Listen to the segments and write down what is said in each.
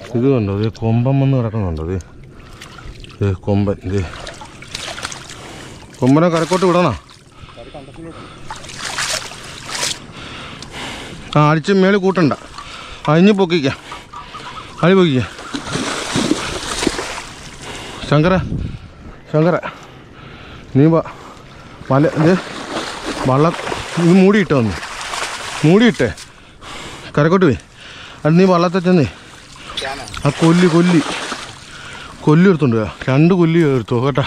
ഇത് കണ്ടോ ഇത് കൊമ്പൻ വന്ന് കിടക്കുന്നുണ്ടോ ഇത് ഇത് കൊമ്പൻ ഇത് കൊമ്പനെ കരക്കോട്ട് വിടണോ ആ അടിച്ച് മേളിൽ കൂട്ടണ്ട അഴിഞ്ഞ് പൊക്കിക്കാം അഴി പൊക്കിക്കാം ശങ്കര ശങ്കര നീ വാ വല ഇത് വള്ളം ഇത് മൂടിയിട്ടോ ഒന്ന് മൂടിയിട്ടേ കരക്കോട്ട് പോയി അത് നീ വള്ളത്തെ ചെന്നേ ആ കൊല്ലി കൊല്ലി കൊല്ലി എടുത്തോണ്ട് വാ. രണ്ട് കൊല്ലി എടുത്തോ കേട്ടാ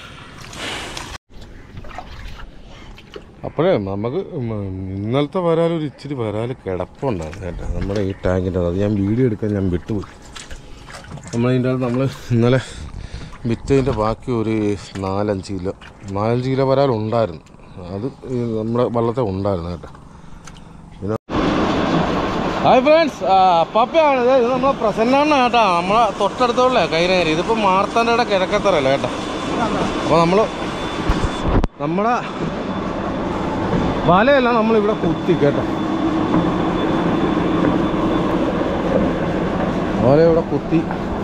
അപ്പോഴേ നമുക്ക് ഉം ഇന്നലത്തെ വരാൽ ഒരു ഇച്ചിരി വരാൽ കിടപ്പുണ്ടായിരുന്നു കേട്ടോ നമ്മുടെ ഈ ടാങ്കിൻ്റെ അത് ഞാൻ വീഡിയോ എടുക്കാൻ ഞാൻ വിട്ടുപോയി നമ്മളതിൻ്റെ അത് നമ്മൾ ഇന്നലെ വിറ്റതിൻ്റെ ബാക്കി ഒരു നാലഞ്ച് കിലോ നാലഞ്ച് കിലോ വരാൽ ഉണ്ടായിരുന്നു അത് ഈ നമ്മുടെ വള്ളത്തെ ഉണ്ടായിരുന്നു കേട്ടോ പിന്നെ ഹായ് ഫ്രണ്ട്സ് പപ്പയാണ് ഇത് ഇത് നമ്മളെ പ്രസന്നാണ് കേട്ടോ നമ്മളെ തൊട്ടടുത്തുള്ള കൈനേരി ഇതിപ്പോൾ മാർത്താൻ്റെ കിഴക്കത്തറല്ല കേട്ടോ അപ്പോൾ നമ്മൾ നമ്മുടെ വലയല്ല നമ്മളിവിടെ കുത്തി കേട്ടോ വല ഇവിടെ കുത്തി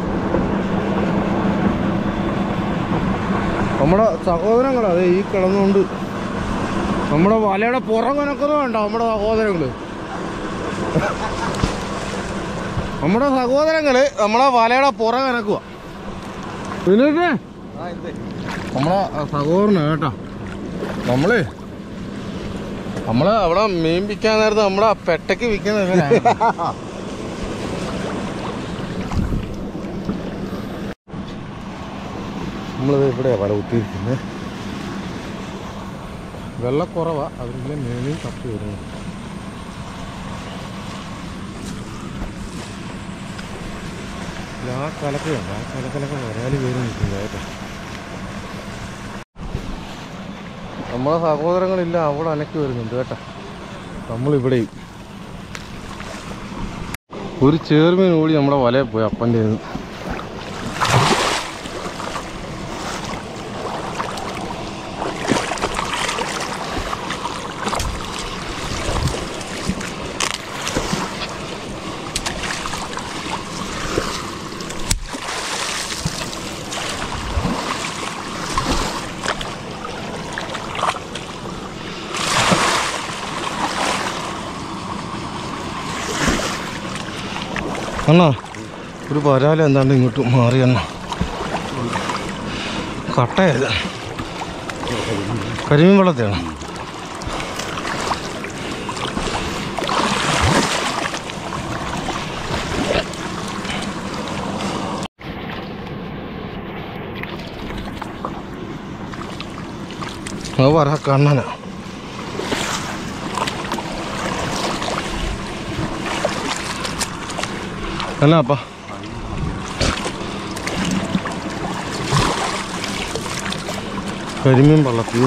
നമ്മുടെ സഹോദരങ്ങളാ അതെ ഈ കിടന്നുകൊണ്ട് നമ്മുടെ വലയുടെ പുറകനക്കുന്നത് വേണ്ട നമ്മുടെ സഹോദരങ്ങള് നമ്മുടെ സഹോദരങ്ങള് നമ്മളെ വലയുടെ പുറകനക്കുക പിന്നെ നമ്മളെ സഹോദരനാ കേട്ടോ നമ്മള് നമ്മള് അവിടെ മീൻ വിൽക്കാൻ നേരത്ത് നമ്മളെ പെട്ടക്ക് വിൽക്കുന്ന ഇവനാ. നമ്മളിത് ഇവിടെ വല കുത്തിയിരിക്കുന്നത് വെള്ളക്കുറവാ അതിൻ്റെ മേളിൽ തപ്പി വരുന്നു ഇത് ആ കലക്കയുണ്ട് ആ കലക്കലൊക്കെ വരാല് കയറി നിൽക്കുന്നത് കേട്ടോ നമ്മളെ സഹോദരങ്ങളില്ല അവിടെ അനക്കി വരുന്നുണ്ട് കേട്ടോ നമ്മളിവിടെയും ഒരു ചേർമീൻ ഓടി നമ്മുടെ വലയിൽ പോയി അപ്പൻ്റെ കയ്യിൽ നിന്ന്. അണ്ണാ ഒരു വരാല എന്താണ്ട് ഇങ്ങോട്ട് മാറി അണ്ണ കട്ടയത് കരിമീൻ വെള്ളത്തെയാണ് അത് പറ കണ്ണനാ എന്നാപ്പാ കരിമീൻ വള്ളത്തിൽ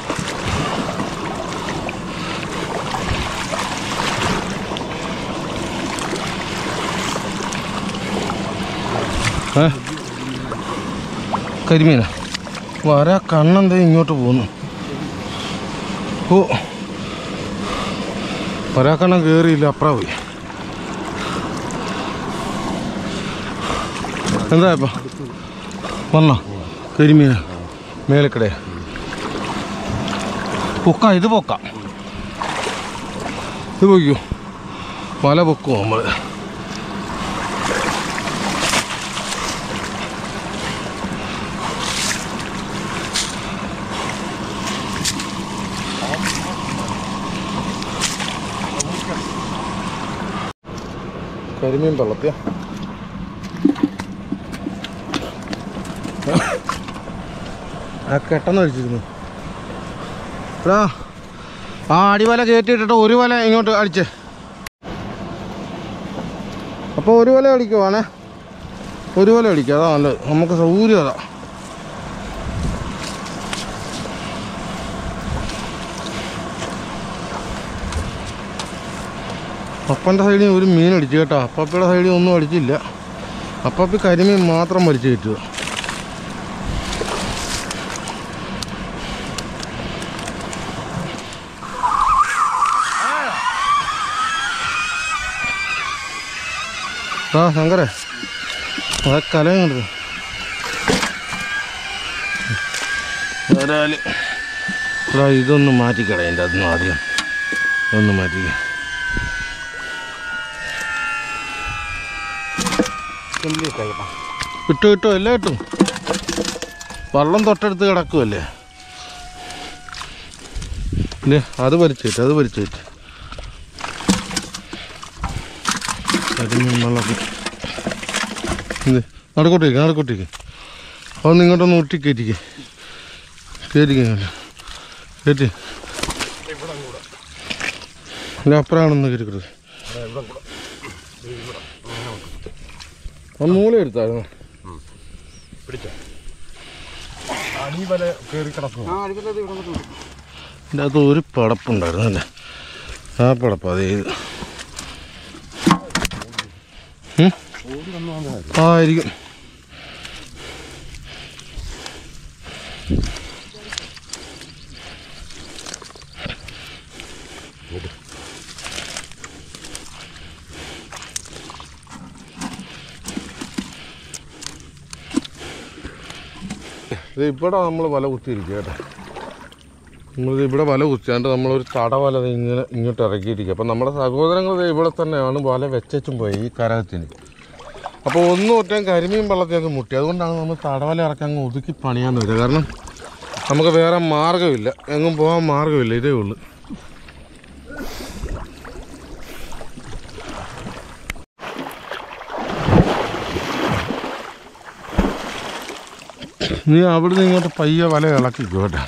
ഏ കരിമീനാ വര കണ്ണെന്താ ഇങ്ങോട്ട് പോകുന്നു ഓ വരാക്കണ്ണം കയറിയില്ല അപ്പുറ പോയി എന്താ ഇപ്പൊ വന്നോ കരിമീന മേലക്കട പൊക്കാം ഇത് പൊക്കാം ഇത് പൊയ്ക്കോ വല പൊക്കുമോ നമ്മള് കരിമീൻ വെള്ളത്തിയാ ആ കെട്ടെന്ന് അടിച്ചിരുന്നു എടാ ആ അടിവല കയറ്റിയിട്ടിട്ട് ഒരു വല ഇങ്ങോട്ട് അടിച്ചേ അപ്പോൾ ഒരു വല അടിക്കുവാണേ ഒരു വല അടിക്കുക അതാ നല്ലത് നമുക്ക് സൗകര്യം അതാ അപ്പൻ്റെ സൈഡിൽ ഒരു മീൻ അടിച്ചു കേട്ടോ അപ്പപ്പയുടെ സൈഡിൽ ഒന്നും അടിച്ചില്ല അപ്പപ്പി കരിമീൻ മാത്രം വലിച്ചു കയറ്റുക ആ ശങ്കരേ ആ കലം കണ്ടത് വരാല് എടാ ഇതൊന്ന് മാറ്റിക്കട എൻ്റെ അതൊന്നും ആദ്യം ഒന്ന് മാറ്റി കിട്ടും കിട്ടും എല്ലാം കിട്ടും വള്ളം തൊട്ടടുത്ത് കിടക്കുമല്ലേ ഇല്ലേ അത് വലിച്ചേറ്റ് അത് വലിച്ചേറ്റ് കരിമീൻ വെള്ളത്തിൽ ഇത് നടക്കോട്ടേക്ക് നടക്കോട്ടേക്ക് അതൊന്ന് ഇങ്ങോട്ടൊന്ന് ഒട്ടി കയറ്റിക്ക് കയറ്റിക്ക് ഇങ്ങോട്ട് കയറ്റി അല്ല അപ്പുറമാണെന്ന് കയറ്റിക്കരുത് ഒന്ന് മൂല എടുത്തായിരുന്നു അണി വല കയറി കിടക്കും എൻ്റെ അകത്ത് ഒരു പടപ്പുണ്ടായിരുന്നു അല്ലേ ആ പടപ്പ് അതേ ഇത് ഉം? ആ ആയിരിക്കും ഇത് ഇവിടെ നമ്മൾ വല കുത്തിയിരിക്കുക കേട്ടോ നമ്മളിത് ഇവിടെ വല കുത്തിയാണ്ട് നമ്മളൊരു തടവല ദേ ഇങ്ങനെ ഇങ്ങോട്ട് ഇറക്കിയിരിക്കുക അപ്പം നമ്മുടെ സഹോദരങ്ങൾ ദേ ഇവിടെ തന്നെയാണ് വല വെച്ചും പോയി ഈ കരകത്തിന് അപ്പോൾ ഒന്നും ഒറ്റയും കരിമീൻ വെള്ളത്തിൽ അങ്ങ് മുട്ടി അതുകൊണ്ടാണ് നമ്മൾ തടവല ഇറക്കി അങ്ങ് ഒതുക്കി പണിയാൻ വരിക കാരണം നമുക്ക് വേറെ മാർഗ്ഗമില്ല എങ്ങും പോകാൻ മാർഗ്ഗമില്ല ഇതേ ഉള്ളൂ നീ അവിടുന്ന് ഇങ്ങോട്ട് പയ്യെ വല ഇളക്കിക്കോ കേട്ടോ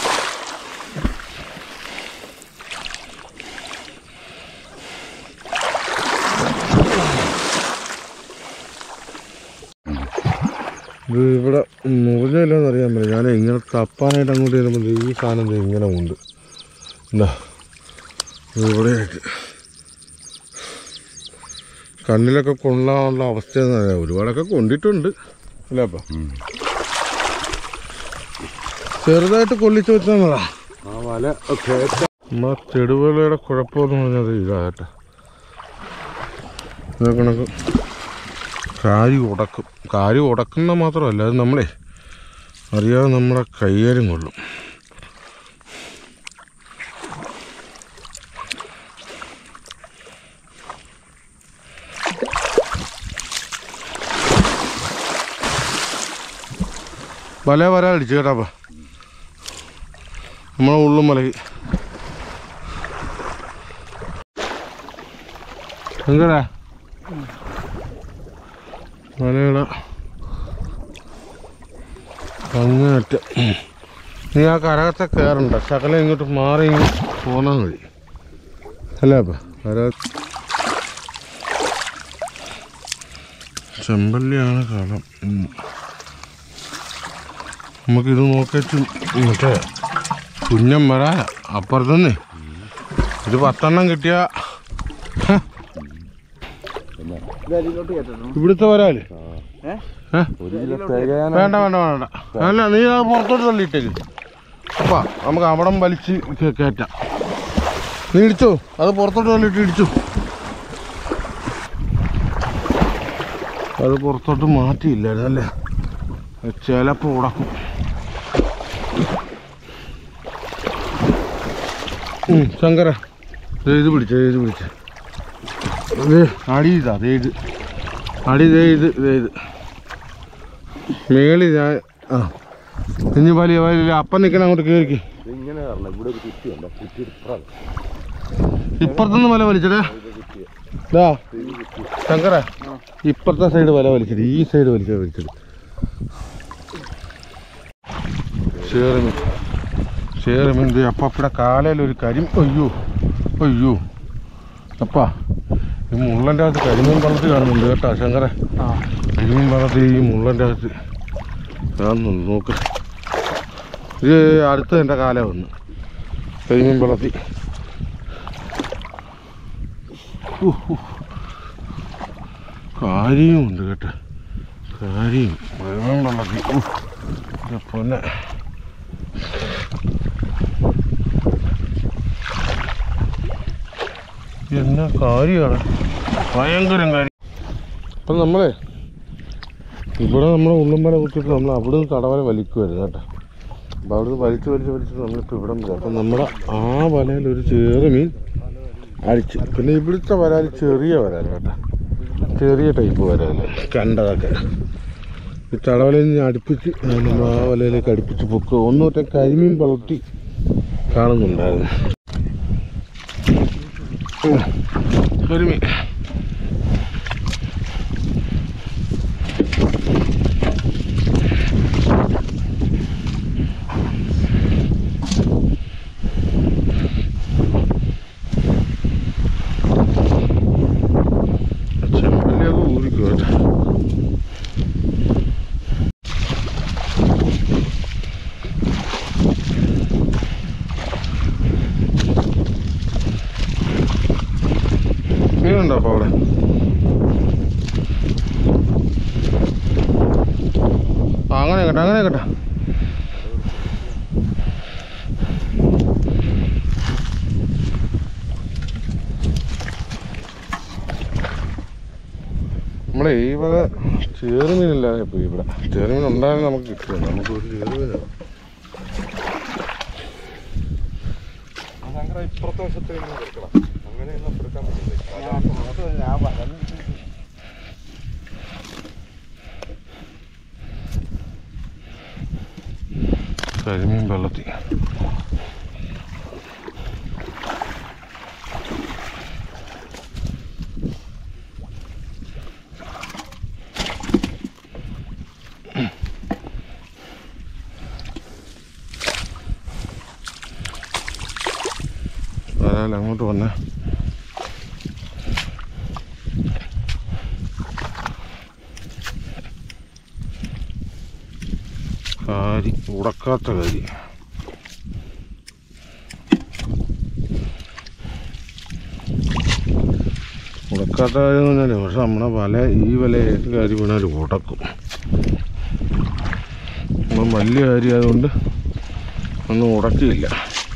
ഇത് ഇവിടെ മുറിഞ്ഞില്ലെന്ന് അറിയാൻ പറ്റില്ല ഞാൻ ഇങ്ങനെ തപ്പാനായിട്ട് അങ്ങോട്ട് ചെല്ലുമ്പോൾ ദേ ഈ സാധനം ദേ ഇങ്ങനെ ഉണ്ട് എന്താ ഇവിടെയായിട്ട് കണ്ണിലൊക്കെ കൊള്ളാനുള്ള അവസ്ഥയെന്ന് അറിയാം ഒരുപാടൊക്കെ കൊണ്ടിട്ടുണ്ട് അല്ലേ അപ്പം ചെറുതായിട്ട് കൊള്ളിച്ചു വെച്ചാൽ ആ വല കയറ്റ നമ്മ ചെടുവലയുടെ കുഴപ്പമെന്ന് പറഞ്ഞത് ഇതാകട്ടെ ഇതേ കണക്ക് കാരി ഉടക്കും കാരി ഉടക്കുന്ന മാത്രമല്ല അത് നമ്മളെ അറിയാതെ നമ്മളെ കയ്യേലും കൊള്ളും വല വരാടിച്ചു കേട്ടാപ്പാ നമ്മളെ ഉള്ളും മലകി എങ്കടാ മലയുടെ അങ്ങേറ്റം നീ ആ കരകത്തെ കയറണ്ട ശകലം ഇങ്ങോട്ട് മാറി ഇങ്ങോട്ട് പോന്നാൽ മതി അല്ലേ അപ്പം കര ചെമ്പല്ലിയാണ് കളം ഉം. നമുക്കിത് നോക്കിയിട്ട് മറ്റേ കുഞ്ഞം വരാ അപ്പുറത്തുനിന്ന് ഒരു പത്തെണ്ണം കിട്ടിയ ഇവിടുത്തെ വരാല് ഏ? ഒരു കിലോ തികയാൻ വേണ്ട വേണ്ട വേണ്ട അല്ല നീ അത് പുറത്തോട്ട് തള്ളിയിട്ടേക്ക് അപ്പാ നമുക്ക് അവിടം വലിച്ച് കേ- കയറ്റാം നീ ഇടിച്ചോ അത് പുറത്തോട്ട് തള്ളിയിട്ട് ഇടിച്ചു അത് പുറത്തോട്ട് മാറ്റിയില്ലായിരുന്നു അല്ലേ ചിലപ്പോൾ ഉടക്കും ഉം, ശങ്കര ദേ ഇത് പിടിച്ച ഇത് പിടിച്ച ഇത് അടി ഇതാ ദേ ഇത് അടി ദേ ഇത് ദേ ഇത് മേളി ഞാൻ ആ ഇനി വലിയ വലിയ അപ്പം നിൽക്കണ അങ്ങോട്ട് കയറിക്ക് ഇങ്ങനെ കാരണം ഇവിടെ ഒരു കുറ്റി ഉണ്ട് കുറ്റി ഇപ്പുറം ഇപ്പുറത്തുനിന്ന് വല വലിച്ചടേ ഇതാ ശങ്കര ഇപ്പുറത്തെ സൈഡ് വല വലിച്ചത് ഈ സൈഡ് വലിച്ചത് വലിച്ചത് ചേറുമീൻ ചേറുമീൻ ദേ അപ്പ ഇവിടെ കാലയിൽ ഒരു കരിം അയ്യോ അയ്യോ അപ്പാ ഈ മുള്ളൻ്റെ അകത്ത് കരിമീൻ വെള്ളത്തിൽ കാണുന്നുണ്ട് കേട്ടോ ശങ്കര കരിമീൻ വെള്ളത്തിൽ ഈ മുള്ളൻ്റെ അകത്ത് ഞാൻ നോക്ക് ഇത് അടുത്ത് എൻ്റെ കാല വന്ന് കരിമീൻ വെള്ളത്തിൽ കാര്യമുണ്ട് കേട്ടോ കാര്യം വെള്ളം വെള്ളത്തിൽ ഉഫ്. എൻ്റെ പൊന്നെ എന്നാ കാര്യമാണ് ഭയങ്കരം കാര്യം അപ്പം നമ്മളെ ഇവിടെ നമ്മൾ ഉള്ളുമല കുത്തിയിട്ട് നമ്മൾ അവിടെ നിന്ന് കടവല വലിക്കുമായിരുന്നു കേട്ടോ അപ്പോൾ അവിടുന്ന് വലിച്ച് വലിച്ച് വലിച്ചിട്ട് നമ്മളിപ്പോൾ ഇവിടം വരും അപ്പം നമ്മുടെ ആ വലയിൽ ഒരു ചെറിയ മീൻ അടിച്ച് പിന്നെ ഇവിടുത്തെ വരാൽ ചെറിയ വരാൽ കേട്ടോ ചെറിയ ടൈപ്പ് വരാൽ കണ്ടതൊക്കെ ഈ തടവലയിൽ നിന്ന് അടുപ്പിച്ച് നമ്മൾ ആ വലയിലേക്ക് അടുപ്പിച്ച് പൊക്കുക ഒന്നൊറ്റ കരിമീൻ വളർത്തി കാണുന്നുണ്ടായിരുന്നു ഉം. കരിമീൻ ചെമ്പല്ലിയൊക്കെ ഊരിക്കും കേട്ടോ മീനുണ്ടോ അപ്പോൾ അവിടെ ആ അങ്ങനെ കേട്ടോ അങ്ങനെ കേട്ടോ നമ്മളെ ഈ വക ചേറുമീനില്ലാതെ പോയി ഇവിടെ ചേറുമീൻ ഉണ്ടായാലും നമുക്ക് കിട്ടും നമുക്ക് ഒരു ചേറുമീനാണ് ശങ്കര ഇപ്പുറത്തെ വശത്ത് നിന്ന് എടുക്കണം അങ്ങനെയൊന്നും എടുക്കാൻ പറ്റില്ല കരിമീൻ വെള്ളത്തിൽ വരാൽ അങ്ങോട്ട് വന്നേ കാരി ഉടക്കാത്ത കാരി ഉടക്കാത്ത കാര്യം എന്ന് പറഞ്ഞാൽ പക്ഷെ നമ്മുടെ വല ഈ വല ഏത് കാര്യം വേണേലും ഉടക്കും നമ്മൾ വലിയ കാര്യം ആയതുകൊണ്ട് ഒന്നും ഉടക്കിയില്ല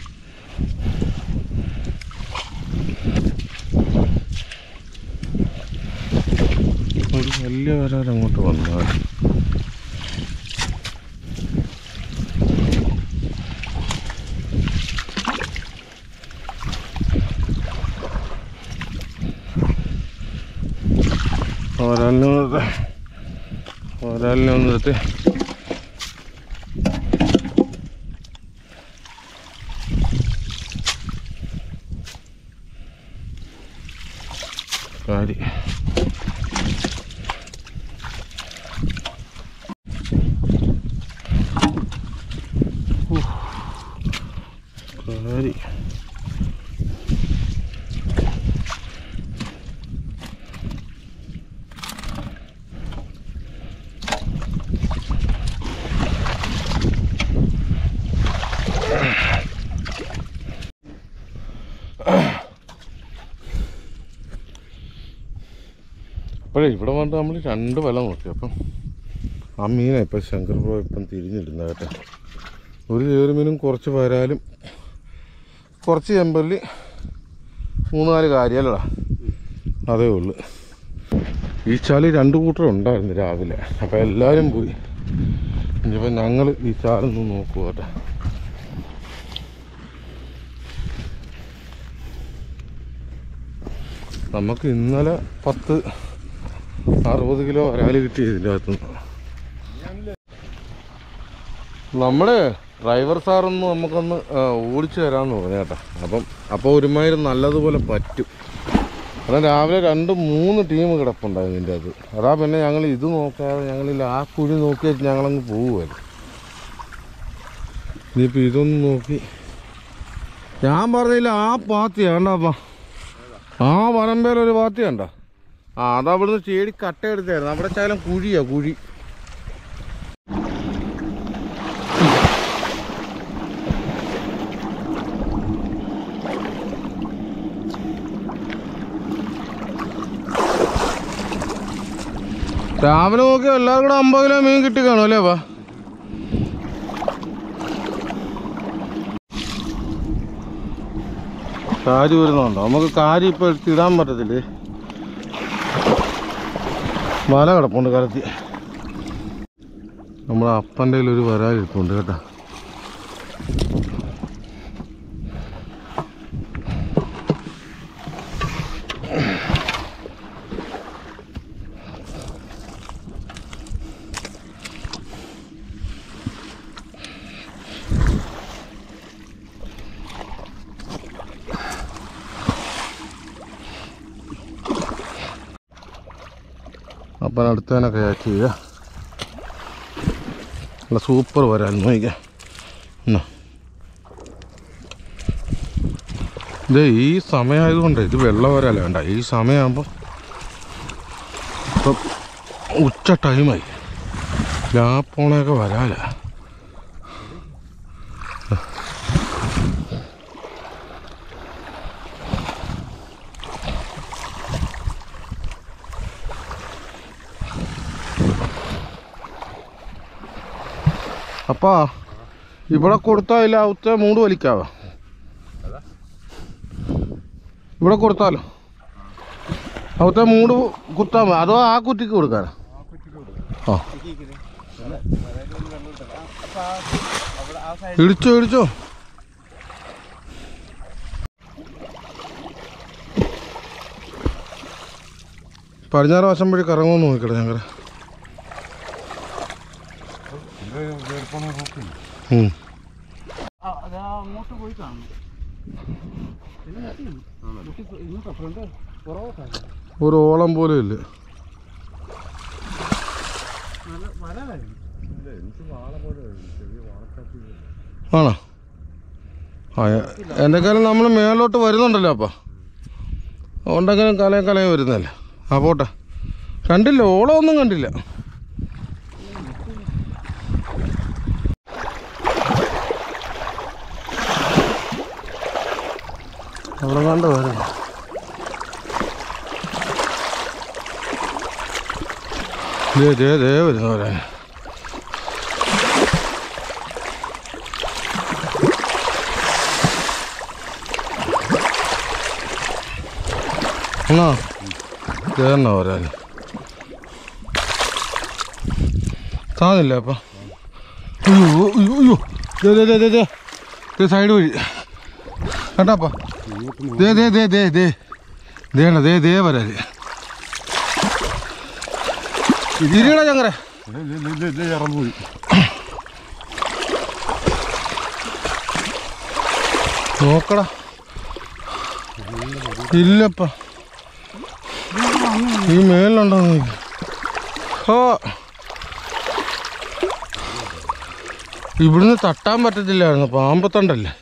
ഒരു വലിയ വരാൽ അങ്ങോട്ട് വന്നാൽ ഒരാളിനെ ഒന്ന് ഒരാളിനെ ഒന്ന് നിർത്തി കാരി ഉഫ്. കാരി അപ്പോഴേ ഇവിടെ വന്നിട്ട് നമ്മൾ രണ്ട് വില നോക്കി അപ്പം ആ മീനാണ് ഇപ്പം ശങ്കർ ബ്രോ ഇപ്പം തിരിഞ്ഞിടുന്നത് കേട്ടോ ഒരു ചേറുമീനും കുറച്ച് വരാലും കുറച്ച് ചെമ്പല്ലി മൂന്ന് നാല് കാര്യല്ലടാ അതേ ഉള്ളു ഈ ചാലി രണ്ട് കൂട്ടർ ഉണ്ടായിരുന്നു രാവിലെ അപ്പം എല്ലാവരും പോയി ഇനിയിപ്പോൾ ഞങ്ങൾ ഈ ചാലൊന്ന് നോക്കുക കേട്ടോ നമുക്ക് ഇന്നലെ പത്ത് അറുപത് കിലോ വരാല് കിട്ടി ഇതിൻ്റെ അകത്തുനിന്ന് നമ്മുടെ ഡ്രൈവർ സാറൊന്ന് നമുക്കൊന്ന് ആ, ഓടിച്ചു തരാമെന്ന് പറഞ്ഞു കേട്ടോ അപ്പം അപ്പോൾ ഒരുമാതിരി നല്ലതുപോലെ പറ്റും കാരണം രാവിലെ രണ്ട് മൂന്ന് ടീം കിടപ്പുണ്ടായിരുന്നു ഇതിൻ്റെ അത് അതാ പിന്നെ ഞങ്ങൾ ഇത് നോക്കാതെ ഞങ്ങളിൽ ആ കുഴി നോക്കി വെച്ച് ഞങ്ങളങ്ങ് പോവുമല്ലോ ഇനിയിപ്പോൾ ഇതൊന്ന് നോക്കി ഞാൻ പറഞ്ഞില്ല ആ പാത്തി വേണ്ടപ്പാ ആ വരമ്പേലൊരു പാത്തി കണ്ട ആ അത് അവിടുന്ന് ചേടി കട്ട എടുത്തായിരുന്നു അവിടെ ശകലം കുഴിയാ കുഴി രാവിലെ നോക്കി എല്ലാവർക്കും കൂടെ അമ്പത് കിലോ മീൻ കിട്ടി കാണും അല്ലേ വാ കാരി വരുന്നുണ്ടോ നമുക്ക് കാരി ഇപ്പൊ എടുത്തിടാൻ പറ്റത്തില്ലേ വല കിടപ്പുണ്ട് കലത്തി നമ്മുടെ അപ്പൻ്റെ ഒരു വരാലിരിപ്പുണ്ട് കേട്ടോ അപ്പം അടുത്തതിനൊക്കെ ക്യാച്ച് ചെയ്യുക നല്ല സൂപ്പർ വരാൻ നോക്കിക്കാം എന്നാ ഇത് ഈ സമയമായതുകൊണ്ട് ഇത് വെള്ളം വരാല വേണ്ട ഈ സമയമാകുമ്പോൾ ഇപ്പം ഉച്ച ടൈമായി ലാപ്പോണൊക്കെ വരാല അപ്പാ ഇവിടെ കൊടുത്താൽ ഇല്ല അവത്തെ മൂട് വലിക്കാവോ ഇവിടെ കൊടുത്താലോ അവത്തെ മൂട് കുത്താൻ മതി. അതോ ആ കുറ്റിക്ക് കൊടുക്കാനോ ആ ഇടിച്ചോ ഇടിച്ചോ പടിഞ്ഞാറ് വശം വഴി കറങ്ങുമെന്ന് നോക്കിക്കട്ടെ ഞങ്ങൾ ഉം അങ്ങോട്ട് പോയി കാണും ഇന്നത്തെ ഫ്രണ്ട് കുറവൊക്കെ ഒരു ഓളം പോലും ഇല്ല നല്ല വരാനായിരുന്നു ആണോ ആ എ- എന്തെങ്കിലും നമ്മൾ മേലോട്ട് വരുന്നുണ്ടല്ലോ അപ്പം അതുകൊണ്ടെങ്കിലും കലയും കലയും വരുന്നല്ലേ ആ പോട്ടെ കണ്ടില്ല ഓളമൊന്നും കണ്ടില്ല അവിടെ കണ്ട് വരണം ദേ ദേ ദേ വരുന്നു വരാൻ എന്നാ കേറണ വരാൻ താന്നില്ല അപ്പം അയ്യോ അയ്യോ അയ്യോ ദേ ദേ ദേ ദേ ദേ ദേ സൈഡ് വഴി കേട്ടാപ്പാ ദേ ദേ ദേ ദേ ദേ ദേണ ദേ ദേ വരാല് ഇരിക്കണ ചങ്ങരെ ഇറന്നുപോയി നോക്കടാ ഇല്ലപ്പ ഈ മേലുണ്ടോ നോക്കി ഓ ഇവിടുന്ന് തട്ടാൻ പറ്റത്തില്ലായിരുന്നു പാമ്പത്തണ്ടല്ലേ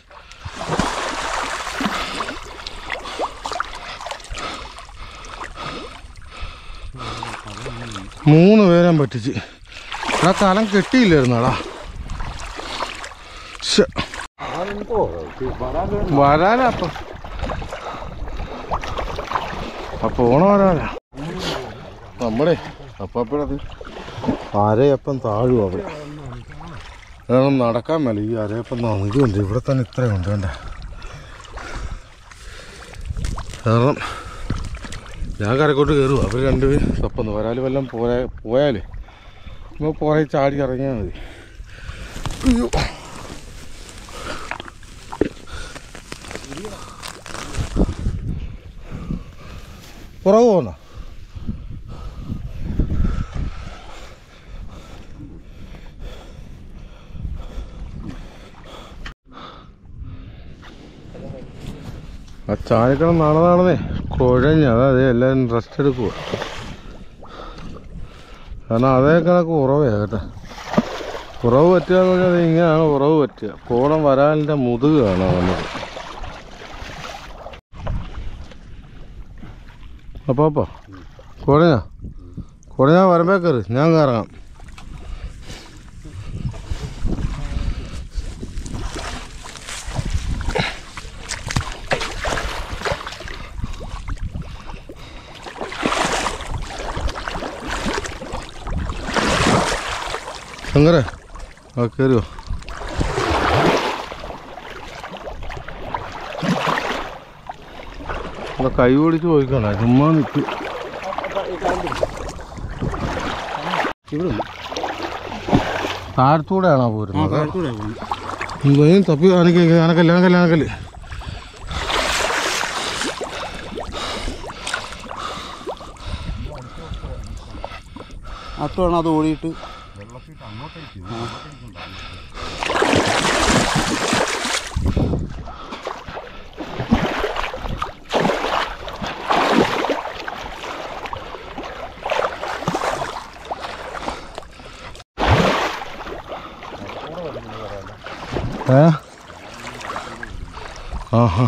മൂന്ന് പേരെ പറ്റിച്ച് ആ കലം കെട്ടിയില്ലായിരുന്നാടാ ശ്ശെ. വരാലപ്പ അപ്പൊ ഓണ വരാല നമ്മുടെ അപ്പഴത് അരയപ്പം താഴും അവിടെ കാരണം നടക്കാൻ മേല ഈ അരയപ്പം ഇതുണ്ട് ഇവിടെ തന്നെ ഇത്രയുണ്ട് വേണ്ട കാരണം ഞാൻ കരക്കോട്ട് കയറുക അവർ രണ്ടുപേരും തപ്പുന്നു വരാൽ വല്ലതും പോയാ പോയാലേ നമ്മൾ പുറകെ ചാടി ഇറങ്ങിയാൽ മതി അയ്യോ പുറകു പോന്ന ആ ചായക്കണം നാളെ നാളെ കുഴഞ്ഞ അതെ എല്ലാവരും റെസ്റ്റ് എടുക്കുക കാരണം അതേ കണക്ക് ഉറവേ കേട്ടോ ഉറവ് പറ്റുക എന്ന് പറഞ്ഞാൽ ഇങ്ങനെയാണ് ഉറവ് പറ്റുക കോണം വരാലിൻ്റെ മുതുക് കാണാം നമുക്ക് അപ്പൊ അപ്പൊ കുഴഞ്ഞ കുഴഞ്ഞാ വരമ്പേ കയറി ഞാൻ കയറാം ശങ്കരെ ആ കയറിയോ ഇവിടെ കൈ പിടിച്ച് പോയിക്കണ്ട ചുമ്മാ നിൽക്കും ഇവിടെ താഴത്തൂടെയാണോ ആ പോരുന്നത് താഴത്തൂടെ പോകുന്നു ഇതും തപ്പി അനക്ക് അനക്കല്ല അനക്കല്ല അനക്കല് അട്ടുമാണ് അത് ഓടിയിട്ട് ഏ ആഹാ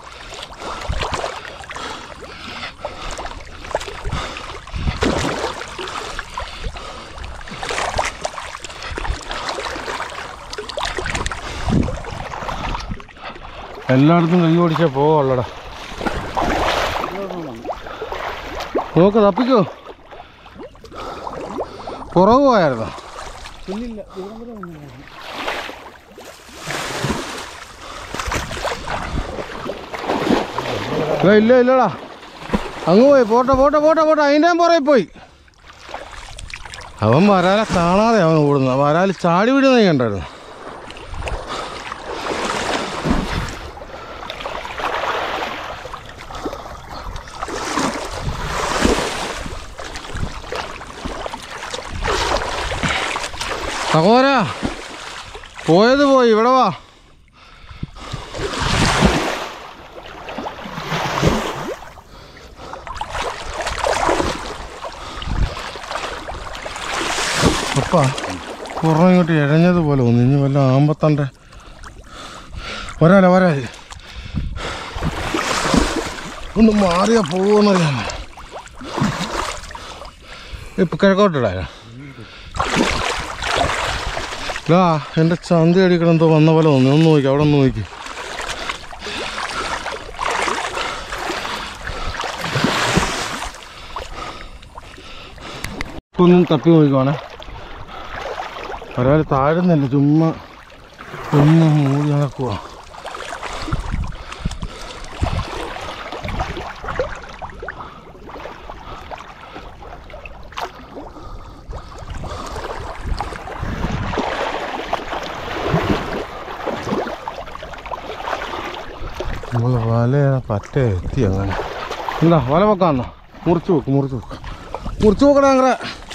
എല്ലായിടത്തും കൈ ഓടിച്ചാൽ പോവുള്ളടാ നോക്ക് തപ്പിക്കോ പുറകു പോയായിരുന്നോ പിന്നില്ല ഇവിടം വരെ വന്നു ഇല്ല ഇല്ല ഇല്ലടാ അങ്ങ് പോയി പോട്ടെ പോട്ടെ പോട്ടെ പോട്ടെ അതിൻ്റെ പുറകെ പോയി അവൻ വരാലെ കാണാതെ അവൻ ഓടുന്നത് വരാൽ ചാടി വിടുന്ന കണ്ടായിരുന്നു സഹോദരാ പോയത് പോയി ഇവിടെ വാ അപ്പാ പുറം ഇങ്ങോട്ട് ഇഴഞ്ഞതുപോലെ തോന്നി ഇനി വല്ല ആമ്പത്തണ്ട വരാല വരാല് ഒന്ന് മാറിയാ പോകുമെന്നറിയാമോ ഇപ്പൊ കിഴക്കോട്ടിടാ ലാ എൻ്റെ ചന്തി അടിക്കണം എന്തോ വന്ന പോലെ തോന്നി ഒന്ന് നോക്കി അവിടെ ഒന്ന് നോക്കി ഒന്നും തപ്പി നോക്കിക്കോണേ ഒരാൾ താഴുന്നില്ല ചുമ്മാ ഒന്ന് മൂടി നടക്കുക നമ്മൾ വല പറ്റ എത്തി അങ്ങനെ എന്താ വല വെക്കാന്നോ മുറിച്ച് വെക്ക് മുറിച്ച് വെക്ക് മുറിച്ച് വെക്കടാ അങ്ങനെ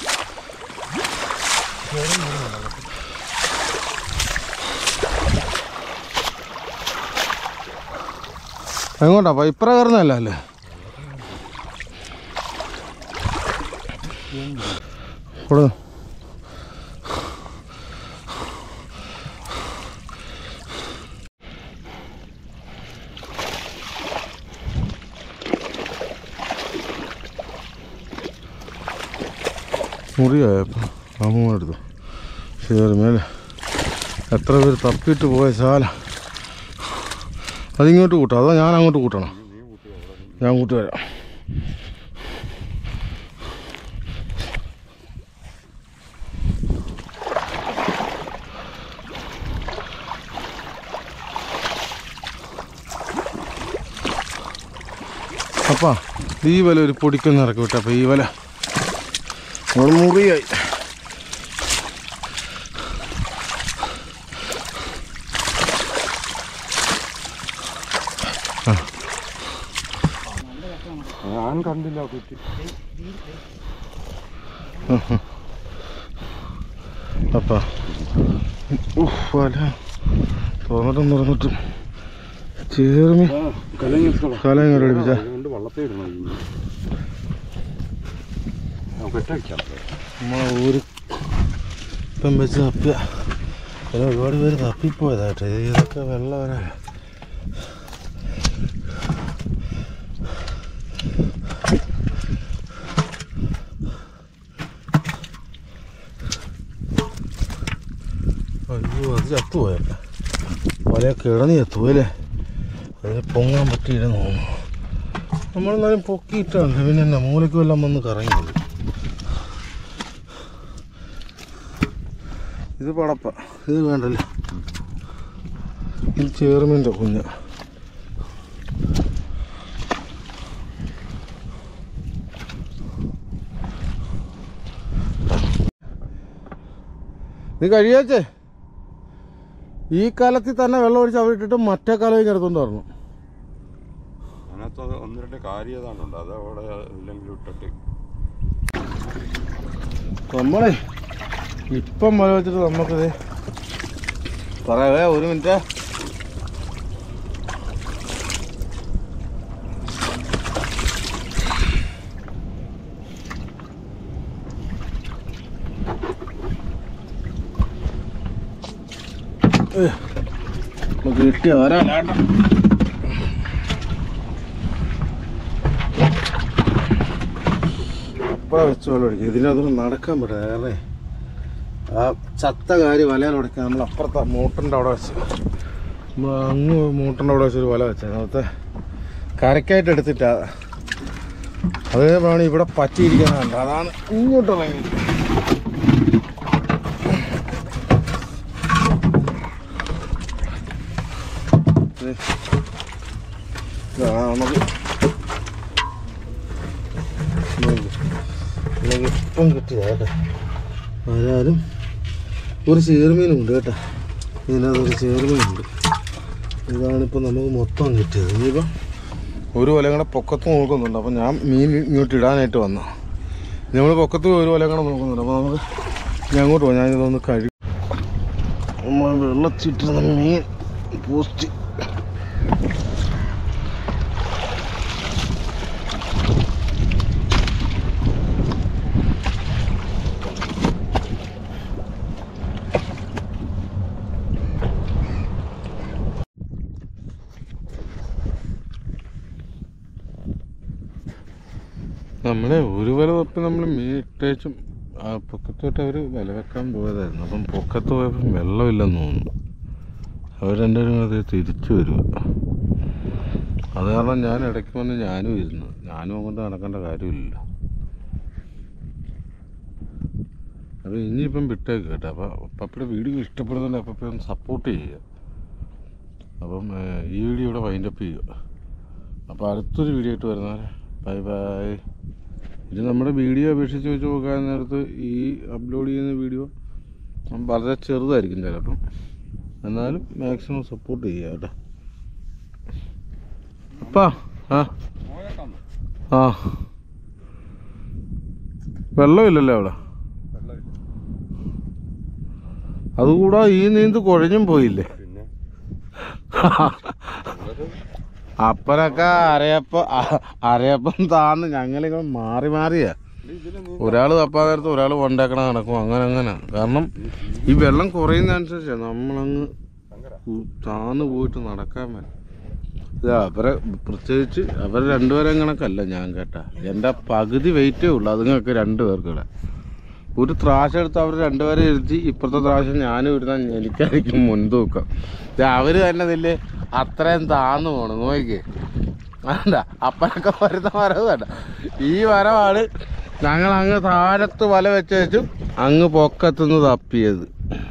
എങ്ങോട്ടാ ഇപ്പറ കയറുന്നല്ല അല്ലേ കൊടു മുറിയായപ്പോൾ അമ്മ എടുത്തു ശരി മേലെ എത്ര പേര് തപ്പിയിട്ട് പോയ ശാല അതിങ്ങോട്ട് കൂട്ടാം അതോ ഞാൻ അങ്ങോട്ട് കൂട്ടണം ഞാൻ കൂട്ടി വരാം അപ്പാ ഈ വല ഒരു പൊടിക്കൊന്ന് ഇറക്കി വിട്ട അപ്പം ഈ വല ഇവിടെ മുറിയായി ഞാൻ കണ്ടില്ല കുറ്റി അപ്പാ ഉഫ്, വല തുറന്നിട്ടും തുറന്നിട്ടും ചേർമി കലങ്ങിട്ടുള്ള കാലം ഇങ്ങോട്ട് അടുപ്പിച്ച അതുകൊണ്ട് വള്ളത്തെ ഇടണം ഇനി. ആ, കെട്ടടിക്കാം നമ്മളെ ഊര് ഇപ്പം വെച്ച് തപ്പിയ പിന്നെ ഒരുപാട് പേര് തപ്പിപ്പോയതായിട്ട് ഇത് ഇതൊക്കെ വെള്ളം വരാ അയ്യോ അത് ചത്തുപോയല്ലേ വലയൊക്കെ ഇടഞ്ഞ് ചത്തുപോയല്ലേ അതിന് പൊങ്ങാൻ പറ്റിയില്ലെന്ന് തോന്നുന്നു നമ്മളെന്നാലും പൊക്കിയിട്ടാണ് പിന്നെ എന്നാ മൂലയ്ക്ക് വല്ലതും വന്ന് കറങ്ങി ഇത് പടപ്പ ഇത് വേണ്ടല്ലോ ഇത് ചേർമിൻ്റെ കുഞ്ഞ് നീ കഴിയാച്ചേ ഈ കാലത്തിൽ തന്നെ വെള്ളം ഒഴിച്ച് അവിടെ ഇട്ടിട്ട് മറ്റേ കാലം കഴിഞ്ഞ് എടുത്തോണ്ട് പറഞ്ഞു അതിനകത്ത് ഒന്ന് രണ്ട് കാര്യതാണുണ്ട് അത് അവിടെ ഇല്ലെങ്കിൽ ഇട്ടിട്ട് നമ്മളെ ഇപ്പം മല വെച്ചിട്ട് നമുക്കിത് പറയാവേ ഒരു മിനിറ്റ് ഏ, നമുക്ക് കിട്ടിയ വരാലാട്ട അപ്പഴാ വെച്ച് വെള്ളം ഒഴിക്കും ഇതിനകത്തൊന്നും നടക്കാൻ പറ്റില്ല കാരണം ആ ചത്ത കാര്യം വലയിൽ ഉടക്കാൻ നമ്മൾ അപ്പുറത്തെ മോട്ടറിൻ്റെ അവിടെ വെച്ച് നമ്മൾ അങ്ങ് മോട്ടറിൻ്റെ അവിടെ വെച്ചൊരു വല വെച്ചത് അതിനകത്ത് കരക്കായിട്ട് എടുത്തിട്ടാ അത് വേണം ഇവിടെ പറ്റിയിരിക്കുന്നുണ്ട് അതാണ് ഇങ്ങോട്ട് ഇറങ്ങി ഇതാ നമുക്ക് നോക്ക്. നമുക്ക് ഇപ്പം കിട്ടിയതാ കേട്ടോ ആരാലും ഒരു ചേറുമീനുണ്ട് കേട്ടോ ഇതിനകത്ത് ഒരു ചേറുമീനുണ്ട് ഇതാണിപ്പോൾ നമുക്ക് മൊത്തം കിട്ടിയത് ഇനിയിപ്പം ഒരു വല കൂടെ പൊക്കത്ത് നോക്കുന്നുണ്ട് അപ്പം ഞാൻ മീൻ ഇങ്ങോട്ട് ഇടാനായിട്ട് വന്ന നമ്മൾ പൊക്കത്ത് ഒരു വല കൂടെ നോക്കുന്നുണ്ട് അപ്പോൾ നമുക്ക് ഞാൻ അങ്ങോട്ട് പോകാം ഞാനിതൊന്ന് കഴി നമ്മൾ വെള്ളത്തിട്ടിരുന്ന മീൻ പോസ്റ്റ് നമ്മളെ ഒരു വല തപ്പി നമ്മൾ മീൻ ഇട്ടേച്ചും ആ പൊക്കത്തോട്ട് അവർ വല വെക്കാൻ പോയതായിരുന്നു അപ്പം പൊക്കത്ത് പോയപ്പം വെള്ളമില്ലെന്ന് തോന്നുന്നു അവർ രണ്ടുപേരും അത് തിരിച്ചു വരിക അത് കാരണം ഞാൻ ഇടയ്ക്ക് വന്ന് ഞാനും ഇരുന്നു ഞാനും അങ്ങോട്ട് നടക്കേണ്ട കാര്യമില്ല അപ്പോൾ ഇനിയിപ്പം വിട്ടേക്ക് കേട്ടോ അപ്പോൾ പപ്പയുടെ വീഡിയോ ഇഷ്ടപ്പെടുന്നുണ്ട് അപ്പം ഒന്ന് സപ്പോർട്ട് ചെയ്യുക അപ്പം ഏഹ്, ഈ വീഡിയോ ഇവിടെ വൈൻഡപ്പ് ചെയ്യുക അപ്പോൾ അടുത്തൊരു വീഡിയോ ആയിട്ട് വരുന്നവരെ ബൈ ബൈ ഇത് നമ്മുടെ വീഡിയോ അപേക്ഷിച്ച് വെച്ച് നോക്കാൻ നേരത്ത് ഈ അപ്ലോഡ് ചെയ്യുന്ന വീഡിയോ വളരെ ചെറുതായിരിക്കും ചിലപ്പം എന്നാലും മാക്സിമം സപ്പോർട്ട് ചെയ്യുക കേട്ടോ അപ്പാ ആ പോയേക്കാന്ന് ആ വെള്ളമില്ലല്ലോ അവിടെ വെള്ളമില്ല അതുകൂടാതെ ഈ നീന്ത് കുഴഞ്ഞും പോയില്ലേ പിന്നെ അപ്പനൊക്കെ അരയപ്പ അരയപ്പം താന്ന് ഞങ്ങളിങ്ങനെ മാറി മാറിയാ ഇതിൽ നീ ഒരാൾ തപ്പാൻ നേരത്ത് ഒരാൾ കൊണ്ടേക്കണ നടക്കും അങ്ങനെ അങ്ങനെ കാരണം ഈ വെള്ളം കുറയുന്നതനുസരിച്ച് നമ്മളങ്ങ് സങ്കട ഉ- താന്ന് പോയിട്ട് നടക്കാൻ വേണം ഇത് അവരെ പ്രത്യേകിച്ച് അവർ രണ്ടുപേരും കണക്കല്ല ഞാൻ കേട്ടാ എൻ്റെ പകുതി വെയിറ്റേ ഉള്ളൂ അതുങ്ങൾക്ക് രണ്ടുപേർക്കൂടെ ഒരു ത്രാശം എടുത്ത് അവർ രണ്ടുപേരെ ഇരുത്തി ഇപ്പുറത്തെ ത്രാശം ഞാനും ഇരുന്നാൽ എനിക്കായിരിക്കും മുൻതൂക്കം ഇത് അവർ തന്നെ ഇതില് അത്രയും താന്ന് പോണം നോക്കിക്കേ വേണ്ട അപ്പനൊക്കെ വരുന്ന വരവ് വേണ്ട ഈ വരവാണ് ഞങ്ങൾ അങ്ങ് താഴത്ത് വല വെച്ച് വെച്ചും അങ്ങ് പൊക്കത്തുനിന്ന് തപ്പിയത്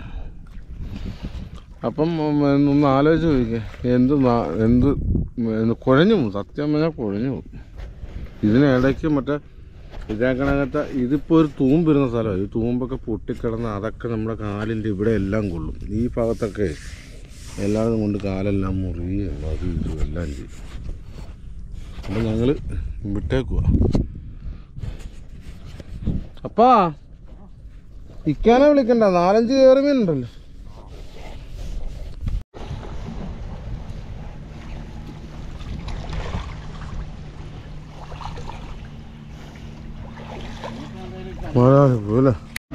അപ്പം ഉം, ഒന്ന് ആലോചിച്ച് നോക്കിക്കേ എന്ത് നാ- എന്ത് എന്ത് കുഴഞ്ഞു പോകും സത്യം പറഞ്ഞാൽ കുഴഞ്ഞു പോകും ഇതിനിടയ്ക്ക് മറ്റേ ഇതേക്കണകത്തെ ഇതിപ്പോൾ ഒരു തൂമ്പ് വരുന്ന സ്ഥലമാണ് ഈ തൂമ്പൊക്കെ പൊട്ടിക്കിടന്ന് അതൊക്കെ നമ്മുടെ കാലിൻ്റെ ഇവിടെ എല്ലാം കൊള്ളും ഈ ഭാഗത്തൊക്കെ എല്ലായിടത്തും കൊണ്ട് കാലെല്ലാം മുറിയും അത് ഇതും എല്ലാം ചെയ്യും അപ്പം ഞങ്ങൾ വിട്ടേക്കുക അപ്പാ ഇക്കാനെ വിളിക്കണ്ട നാലഞ്ച് കയറി മീനുണ്ടല്ലോ മഴ പോലെ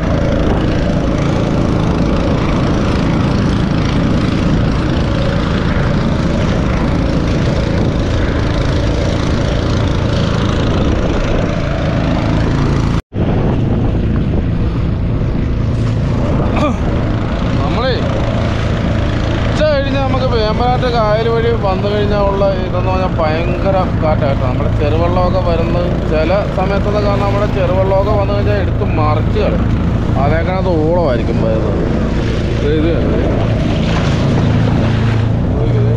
നമ്മളേ ഉച്ച കഴിഞ്ഞ് നമുക്ക് വേമ്പനാട്ട് കായൽ വഴി വന്നു കഴിഞ്ഞാൽ ഉള്ള ഇതെന്ന് പറഞ്ഞാൽ ഭയങ്കര കാറ്റാട്ടോ നമ്മുടെ ചെറുവെള്ളമൊക്കെ വരുന്നത് ചില സമയത്തൊക്കെ കാരണം നമ്മുടെ ചെറുവെള്ളമൊക്കെ വന്നു കഴിഞ്ഞാൽ എടുത്ത് മറിച്ച് കളയും അതേക്കണത് ഓളമായിരിക്കും വരുന്നത് ദേ ഇത് കണ്ടോ? നോക്കിക്കേ.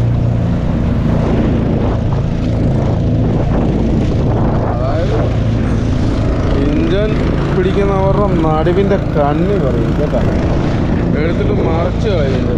അതായത് ഇഞ്ചൻ പിടിക്കുന്നവരുടെ നടുവിൻ്റെ കണ്ണി പറയും കേട്ടോ എടുത്തിട്ട് മറച്ച് കളയുന്നത്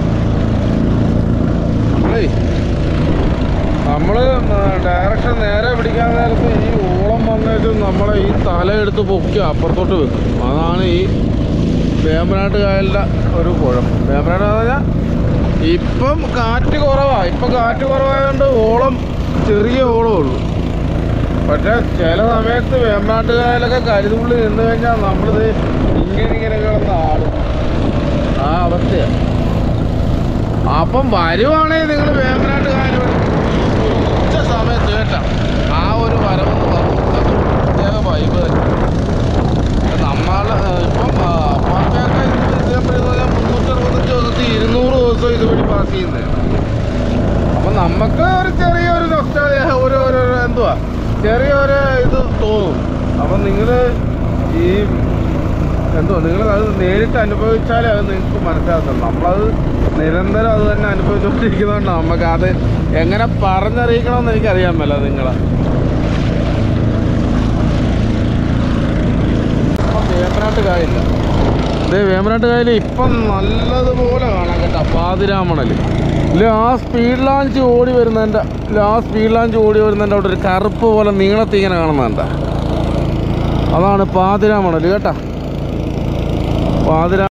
നമ്മളേ നമ്മള് ഡയറക്ഷൻ നേരെ പിടിക്കാൻ നേരത്ത് ഈ ഓളം വന്നിട്ട് നമ്മളെ ഈ തല എടുത്ത് പൊക്കി അപ്പുറത്തോട്ട് വെക്കും അതാണ് ഈ വേമ്പനാട്ട് കായലിൻ്റെ ഒരു കുഴപ്പം വേമ്പനാട്ട് എന്ന് പറഞ്ഞാൽ ഇപ്പം കാറ്റ് കുറവാണ് ഇപ്പം കാറ്റ് കുറവായതുകൊണ്ട് ഓളം ചെറിയ ഓളമേ ഉള്ളൂ പക്ഷേ ചില സമയത്ത് വേമ്പനാട്ട് കായലൊക്കെ കരുതുള്ളിൽ നിന്ന് കഴിഞ്ഞാൽ നമ്മളിത് ഇങ്ങനെ ഇങ്ങനെ കിടന്ന് ആടും ആ അവസ്ഥയാണ് അപ്പം വരുവാണെങ്കിൽ നിങ്ങൾ വേമ്പനാട്ട് കായൽ വഴി ഉച്ച സമയത്ത് കേട്ടാ ആ ഒരു വരവെന്ന് പറഞ്ഞാൽ പ്രത്യേക വൈബ് തന്നെ നമ്മൾ ഇപ്പം അപ്പാർട്ടൊക്കെ മുന്നൂറ്ററുപത്തഞ്ച് ദിവസത്തിൽ ഇരുന്നൂറ് ദിവസം ഇതുവഴി പാസ് ചെയ്യുന്നത് അപ്പം നമുക്ക് ഒരു ചെറിയൊരു നൊസ്റ്റാളിയ ഒരു ഒരു ഒരു എന്തുവാ ചെറിയൊരു ഇത് തോന്നും അപ്പം നിങ്ങൾ ഈ എന്തോ നിങ്ങൾ അത് നേരിട്ട് അനുഭവിച്ചാലേ അത് നിങ്ങൾക്ക് മനസ്സിലാകത്തുള്ളൂ നമ്മളത് നിരന്തരം അത് തന്നെ അനുഭവിച്ചുകൊണ്ടിരിക്കുന്നതുകൊണ്ട് നമുക്ക് അത് എങ്ങനെ പറഞ്ഞറിയിക്കണമെന്ന് എനിക്കറിയാൻ മേല നിങ്ങളെ ഇപ്പം വേമ്പനാട്ട് കായലില്ല ഇത് വേമ്പനാട്ട് കായൽ ഇപ്പം നല്ലതുപോലെ കാണാൻ കേട്ടോ പാതിരാമണൽ ഇല്ല ആ സ്പീഡ് ലാഞ്ച് ഓടി വരുന്നതിൻ്റെ ഇല്ല ആ സ്പീഡ് ലാഞ്ച് ഓടി വരുന്നതിൻ്റെ അവിടെ ഒരു കറുപ്പ് പോലെ നീളത്തിൽ ഇങ്ങനെ കാണുന്നതുണ്ട അതാണ് പാതിരാമണൽ കേട്ടോ പാതിര